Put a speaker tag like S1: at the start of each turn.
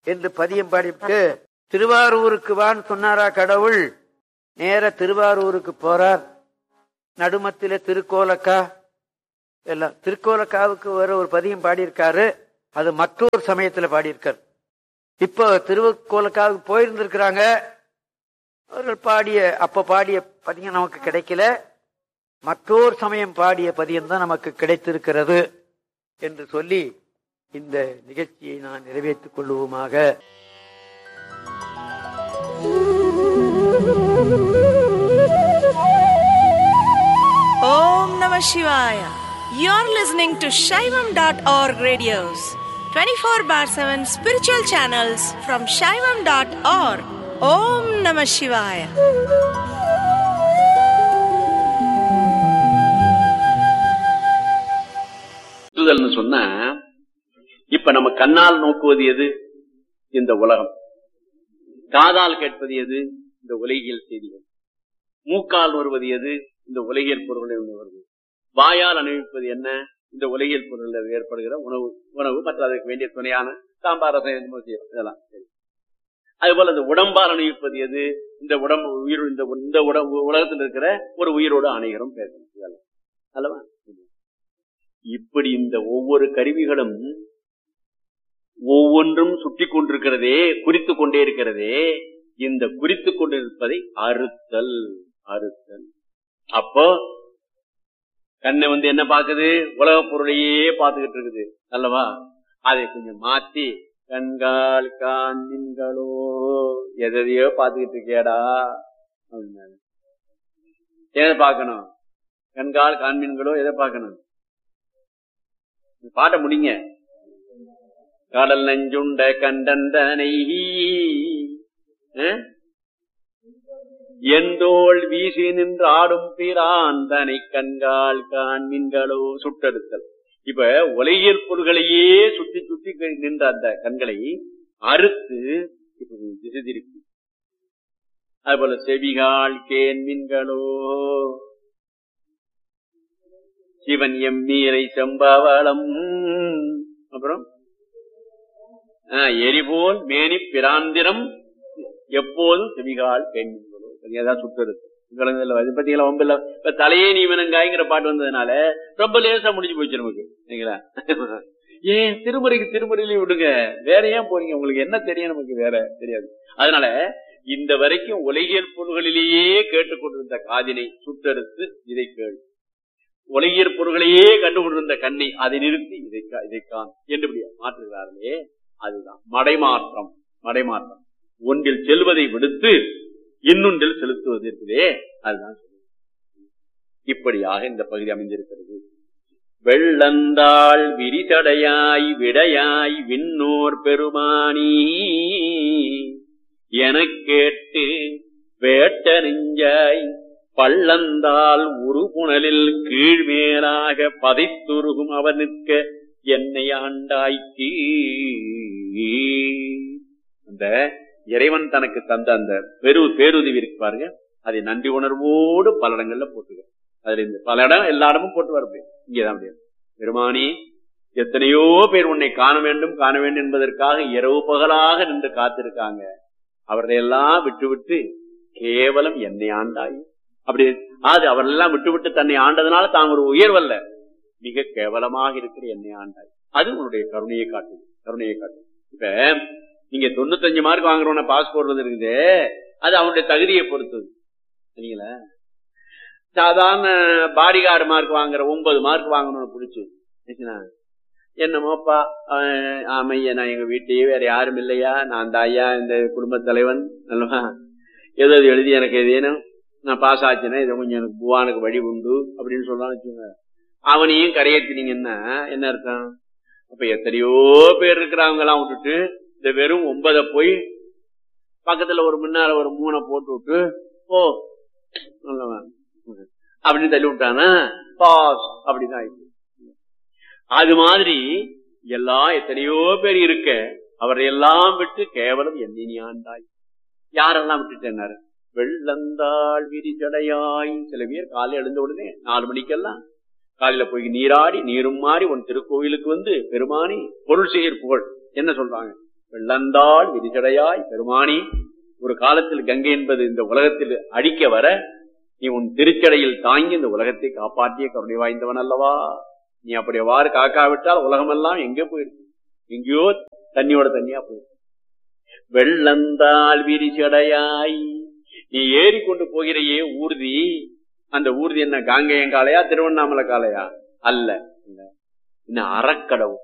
S1: என்று பதியம் பாடிவிட்டு திருவாரூருக்கு வான்னு சொன்னாரா கடவுள் நேர திருவாரூருக்கு போறார் நடுமத்தில திருக்கோலக்கா எல்லாம் திருக்கோலக்காவுக்கு வர ஒரு பதியம் பாடியிருக்காரு அது மற்றொரு சமயத்துல பாடியிருக்காரு இப்போ திருவக்கோலக்காவுக்கு போயிருந்திருக்கிறாங்க அவர்கள் பாடிய அப்ப பாடிய பதியம் நமக்கு கிடைக்கல மற்றொரு சமயம் பாடிய பதியம் தான் நமக்கு கிடைத்திருக்கிறது என்று சொல்லி இந்த நிகழ்ச்சியை நான் நிறைவேற்றிக் கொள்வோமாக
S2: Om Namah Shivaya. You're listening to Shaivam.org radios, 24 bar 7 spiritual channels from Shaivam.org. Om Namah Shivaya.
S3: சுற்றுதல்னு சொன்னா இப்ப நம்ம கண்ணால் நோக்குவது எது இந்த உலகம் காதால் கேட்பது எது இந்த உலகியல் செய்திகள் மூக்கால் வருவது எது இந்த உலகியல் பொருள்களை வருவது வாயால் அணிவிப்பது என்ன இந்த உலகியல் பொருளில் ஏற்படுகிற உணவு உணவு மற்ற அதற்கு வேண்டிய துணையான சாம்பார் ரசம் என்னமோ செய்யறது இதெல்லாம் சரி. அதுபோல இந்த உடம்பால் அணிவிப்பது எது இந்த உடம்பு உயிர் இந்த இந்த உடம்பு உலகத்தில் இருக்கிற ஒரு உயிரோடு அணைகிறோம் பேசணும் இதெல்லாம் அல்லவா இப்படி இந்த ஒவ்வொரு கருவிகளும் ஒவ்வொன்றும் சுட்டி கொண்டிருக்கிறதே குறித்து கொண்டே இருக்கிறதே இந்த குறித்து கொண்டிருப்பதை அறுத்தல் அறுத்தல் அப்போ கண்ணை வந்து என்ன பாக்குது உலக பொருளையே பார்த்துக்கிட்டு இருக்குது அல்லவா அதை கொஞ்சம் மாத்தி கண்கால் காண்களோ எதையோ பார்த்துக்கிட்டு இருக்கியாடா அப்படின்னாரு. எதை பார்க்கணும் கண்கால் காண்மீன்களோ எதை பார்க்கணும் பாட்ட முடிங்க கடல் நஞ்சுண்ட கண்டந்தனை அஹ்? எந்தோள் வீசி நின்று ஆடும் பிரான் தனை கண்கால் காண்மீன்களோ சுட்டெடுத்தல் இப்ப உலகியல் பொருள்களையே சுத்தி சுத்தி நின்ற அந்த கண்களை அறுத்து இப்ப திசை திருப்பி அதுபோல செவிகால் கேன்மீன்களோ சிவன் எம்மீரை செம்பவளம் அப்புறம் ஆ, எரிபோல் மேனி பிராந்திரம் எப்போதும் செவிகால் கேள்விகளோ ஏதாவது சுட்டெடுத்து இது பத்தீங்களா ரொம்ப இல்ல இப்ப தலையே நீ வேணுங்காய்ங்கிற பாட்டு வந்ததுனால ரொம்ப லேசா முடிஞ்சு போச்சு நமக்கு சரிங்களா ஏன் திருமுறைக்கு திருமுறையிலையும் விடுங்க வேற ஏன் போறீங்க உங்களுக்கு என்ன தெரியும் நமக்கு வேற தெரியாது அதனால இந்த வரைக்கும் உலகியல் பொருள்களிலேயே கேட்டுக்கொண்டிருந்த காதினை சுட்டெடுத்து இதை கேள் உலகியற் பொருள்களையே கண்டுகொண்டிருந்த கண்ணை அதை நிறுத்தி இதை கா- இதை காண் என்று இப்படி மாற்றுகிறார்களே அதுதான் மடைமாற்றம் மடைமாற்றம் ஒன்றில் செல்வதை விடுத்து இன்னொன்றில் செலுத்துவது இருக்குதே அதுதான் சொல்லுது. இப்படியாக இந்த பகுதி அமைந்திருக்கிறது வெள்ளந்தாள் விரிதடையாய் விடையாய் விண்ணோர் பெருமானி எனக் கேட்டு வேட்ட நெஞ்சாய் பள்ளந்தால் உருபுணலில் கீழ்மேலாக பதைத்துருகும் அவர் நிற்க என்னை ஆண்டாய்க்கு அந்த இறைவன் தனக்கு தந்த அந்த பெரு பேருதவி இருக்கு பாருங்க அதை நன்றி உணர்வோடு பல இடங்கள்ல போட்டுக்க அதுல இந்த பல இடம் எல்லா இடமும் போட்டு வர முடியும் இங்கதான் முடியாது பெருமானி எத்தனையோ பேர் உன்னை காண வேண்டும் காண வேண்டும் என்பதற்காக இரவு பகலாக நின்று காத்திருக்காங்க அவர்களையெல்லாம் விட்டு விட்டு கேவலம் என்னை ஆண்டாய் அப்படி அது அவரெல்லாம் விட்டு விட்டு தன்னை ஆண்டதுனால தான் ஒரு உயர்வல்ல மிக கேவலமாக இருக்கிற என்னை ஆண்டாய் அது உன்னுடைய கருணையை காட்டுது கருணையை காட்டுது இப்ப நீங்க தொண்ணூத்தஞ்சு மார்க் வாங்குறவன பாஸ் போடுறது இருக்குது அது அவனுடைய தகுதியை பொறுத்தது சரிங்களா சாதாரண பாடிகார்டு மார்க் வாங்குற ஒன்பது மார்க் வாங்கணும்னு பிடிச்சு சரிங்களா? என்னமோப்பா அவன், ஆமையா நான் எங்க வீட்டையே வேற யாரும் இல்லையா நான் அந்த ஐயா இந்த குடும்ப தலைவன் அல்லவா ஏதோ இது எழுதி எனக்கு ஏதேனும் நான் பாஸ் ஆச்சுன்னா இதை கொஞ்சம் எனக்கு புவானுக்கு வழி உண்டு அப்படின்னு சொல்லான்னு வச்சுங்க அவனையும் கரையேற்றினீங்கன்னா என்ன அர்த்தம் அப்ப எத்தனையோ பேர் இருக்கிறவங்க எல்லாம் விட்டுட்டு இந்த வெறும் ஒன்பதை போய் பக்கத்துல ஒரு முன்னால ஒரு மூணை போட்டு விட்டு ஓ நல்லவன் அப்படின்னு தள்ளி விட்டானா பாஸ் அப்படின்னு ஆயிடுச்சு அது மாதிரி எல்லாம் எத்தனையோ பேர் இருக்க அவரை எல்லாம் விட்டு கேவலம் என்னை ஆண்டாய் யாரெல்லாம் விட்டுட்டேன்னாரு வெள்ளந்தாள் விரிசடையாய் சில பேர் காலை எழுந்த உடனே நாலு மணிக்கெல்லாம் காலையில போய் நீராடி நீரும் மாறி உன் திருக்கோயிலுக்கு வந்து பெருமானி பொருள் செய்யற் புகழ் என்ன சொல்றாங்க வெள்ளந்தாள் விரிசடையாய் பெருமானி ஒரு காலத்தில் கங்கை என்பது இந்த உலகத்தில் அழிக்க வர நீ உன் திருச்சடையில் தாங்கி இந்த உலகத்தை காப்பாற்றிய கருணை வாய்ந்தவன் அல்லவா நீ அப்படி எவ்வாறு காக்காவிட்டால் உலகமெல்லாம் எங்கே போயிருக்கு எங்கேயோ தண்ணியோட தண்ணியா போயிருக்கு வெள்ளந்தாள் விரிசடையாய் நீ ஏறி கொண்டு போகிறையே ஊர்தி அந்த ஊர்தி என்ன காங்கேயம் காலையா திருவண்ணாமலை காலையா அல்ல இல்ல. இன்னும் அறக்கடவு